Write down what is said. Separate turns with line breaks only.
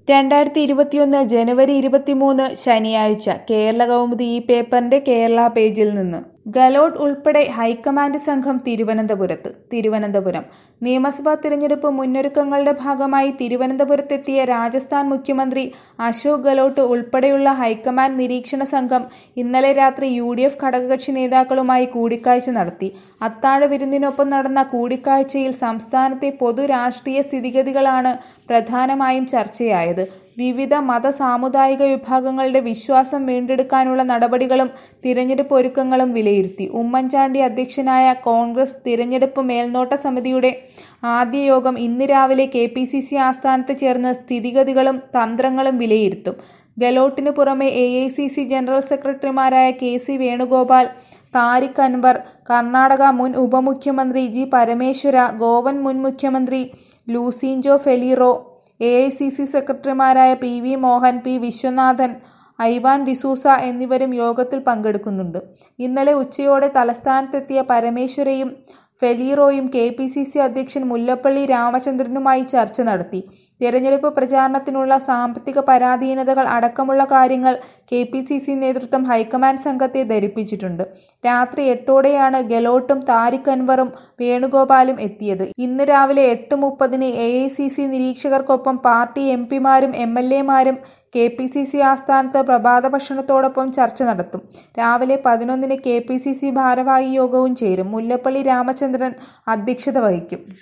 രണ്ടായിരത്തി ഇരുപത്തിയൊന്ന് ജനുവരി ഇരുപത്തിമൂന്ന് ശനിയാഴ്ച കേരള കൗമുദി ഈ പേപ്പറിന്റെ കേരള പേജിൽ നിന്ന് ഗലോട്ട് ഉൾപ്പെടെ ഹൈക്കമാൻഡ് സംഘം തിരുവനന്തപുരത്ത് തിരുവനന്തപുരം നിയമസഭാ തിരഞ്ഞെടുപ്പ് മുന്നൊരുക്കങ്ങളുടെ ഭാഗമായി തിരുവനന്തപുരത്തെത്തിയ രാജസ്ഥാൻ മുഖ്യമന്ത്രി അശോക് ഗെഹ്ലോട്ട് ഉൾപ്പെടെയുള്ള ഹൈക്കമാൻഡ് നിരീക്ഷണ സംഘം ഇന്നലെ രാത്രി യു ഡി എഫ് ഘടകകക്ഷി നേതാക്കളുമായി കൂടിക്കാഴ്ച നടത്തി അത്താഴ വിരുന്നിനൊപ്പം നടന്ന കൂടിക്കാഴ്ചയിൽ സംസ്ഥാനത്തെ പൊതു രാഷ്ട്രീയ സ്ഥിതിഗതികളാണ് പ്രധാനമായും ചർച്ചയായത് വിവിധ മത സാമുദായിക വിഭാഗങ്ങളുടെ വിശ്വാസം വീണ്ടെടുക്കാനുള്ള നടപടികളും തിരഞ്ഞെടുപ്പ് ഒരുക്കങ്ങളും വിലയിരുത്തി ഉമ്മൻചാണ്ടി അധ്യക്ഷനായ കോൺഗ്രസ് തിരഞ്ഞെടുപ്പ് മേൽനോട്ട സമിതിയുടെ ആദ്യ യോഗം ഇന്ന് രാവിലെ കെ പി സി സി ആസ്ഥാനത്ത് ചേർന്ന് സ്ഥിതിഗതികളും തന്ത്രങ്ങളും വിലയിരുത്തും ഗെലോട്ടിന് പുറമെ A I C C general സെക്രട്ടറിമാരായ കെ സി വേണുഗോപാൽ താരിഖ് അൻവർ കർണാടക മുൻ ഉപമുഖ്യമന്ത്രി ജി പരമേശ്വര ഗോവൻ മുൻ മുഖ്യമന്ത്രി Luizinho Faleiro A I C C സെക്രട്ടറിമാരായ P V Mohan P Vishwanathan Ivan D'Souza എന്നിവരും യോഗത്തിൽ പങ്കെടുക്കുന്നുണ്ട് ഇന്നലെ ഉച്ചയോടെ തലസ്ഥാനത്തെത്തിയ പരമേശ്വരയും ഫെലീറോയും കെ പി സി സി അധ്യക്ഷൻ മുല്ലപ്പള്ളി രാമചന്ദ്രനുമായി ചർച്ച നടത്തി തെരഞ്ഞെടുപ്പ് പ്രചാരണത്തിനുള്ള സാമ്പത്തിക പരാധീനതകൾ അടക്കമുള്ള കാര്യങ്ങൾ കെ പി സി സി നേതൃത്വം ഹൈക്കമാൻഡ് സംഘത്തെ ധരിപ്പിച്ചിട്ടുണ്ട് രാത്രി എട്ടോടെയാണ് ഗെലോട്ടും താരിഖ് അൻവറും വേണുഗോപാലും എത്തിയത് ഇന്ന് രാവിലെ എട്ട് മുപ്പതിന് എ ഐ സി സി നിരീക്ഷകർക്കൊപ്പം പാർട്ടി എം പിമാരും എം എൽ എമാരും കെ പി സി സി ആസ്ഥാനത്ത് പ്രഭാത ഭക്ഷണത്തോടൊപ്പം ചർച്ച നടത്തും രാവിലെ പതിനൊന്നിന് കെ പി സി സി ഭാരവാഹി യോഗവും ചേരും മുല്ലപ്പള്ളി രാമചന്ദ്രൻ അധ്യക്ഷത വഹിക്കും